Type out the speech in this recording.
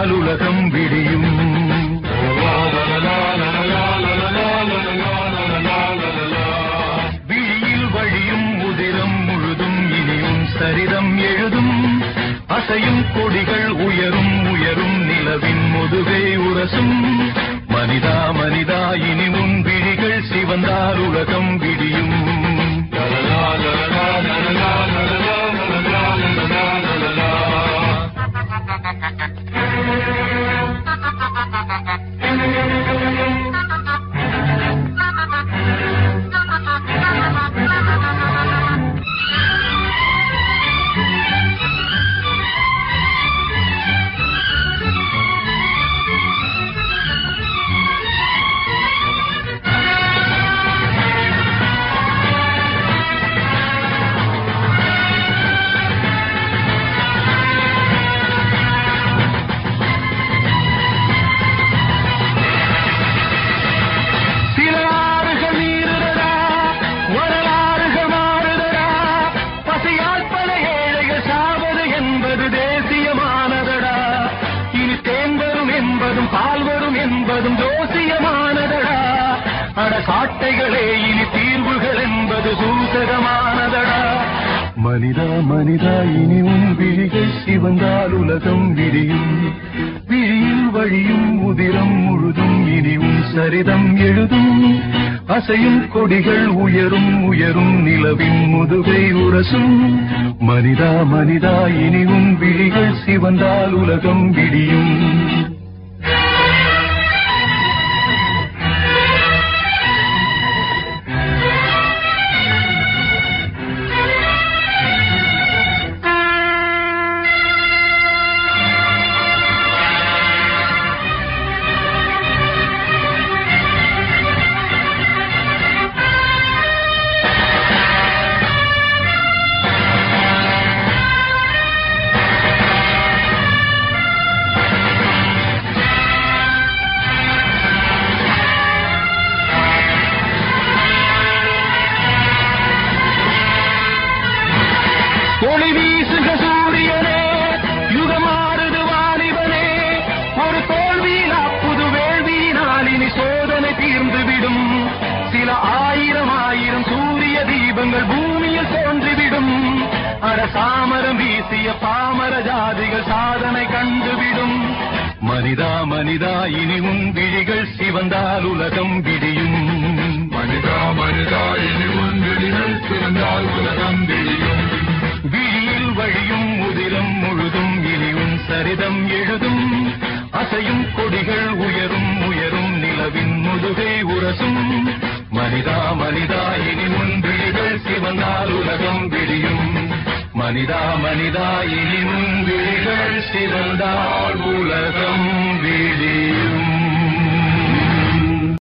சிவந்தால் உலகம் விடியும் விழியில் வழியும் உதிரம் முழுதும் இனியும் சரிதம் எழுதும் அசையும் கொடிகள் உயரும் உயரும் நிலவின் முதுகை உரசும் மனிதா மனிதா இனி உன் விழிகள் சிவந்தால் உலகம் விடியும் சில ஆறுகள் நீருதடா வரலாறுகள் மாறுதடா பசியால் பல ஏழைகள் சாவது என்பது தேசியமானதடா இனி தேன் வரும் என்பதும் பால் வரும் என்பதும் ஜோசியமானதடா அட சாட்டைகளே இனி தீர்வுகள் என்பது சூசகமானதடா மனிதா மனிதா இனி உன் விழிகள் சிவந்தால் உலகம் விடியும் விழியில் வழியும் உதிரம் முழுதும் இனி உன் சரிதம் எழுதும் அசையும் கொடிகள் உயரும் உயரும் நிலவின் முதுகை உரசும் மனிதா மனிதா இனி உன் விழிகள் சிவந்தால் உலகம் விடியும் ஒளி வீசுக சூரியனே யுகமாறுது வாலிபனே ஒரு தோல்வியிலா புது வேள்வியினால் இனி சோதனை தீர்ந்துவிடும் சில ஆயிரம் ஆயிரம் சூரிய தீபங்கள் பூமியில் தோன்றிவிடும் அரசாமரம் வீசிய பாமர ஜாதிகள் சாதனை கண்டுவிடும் மனிதா மனிதா இனி உன் விழிகள் சிவந்தால் உலகம் விடியும் மனிதா மனிதா இனி உன் விழிகள் சிறந்தால் உலகம் விழியும் விழியில் வழியும் உதிரம் முழுதும் இனி உன் சரிதம் எழுதும் அசையும் கொடிகள் உயரும் உயரும் நிலவின் முதுகை உரசும் மனிதா மனிதா இனி உன் விழிகள் சிவந்தால் உலகம் விடியும் மனிதா மனிதா இனி உன் விழிகள் சிவந்தால் உலகம்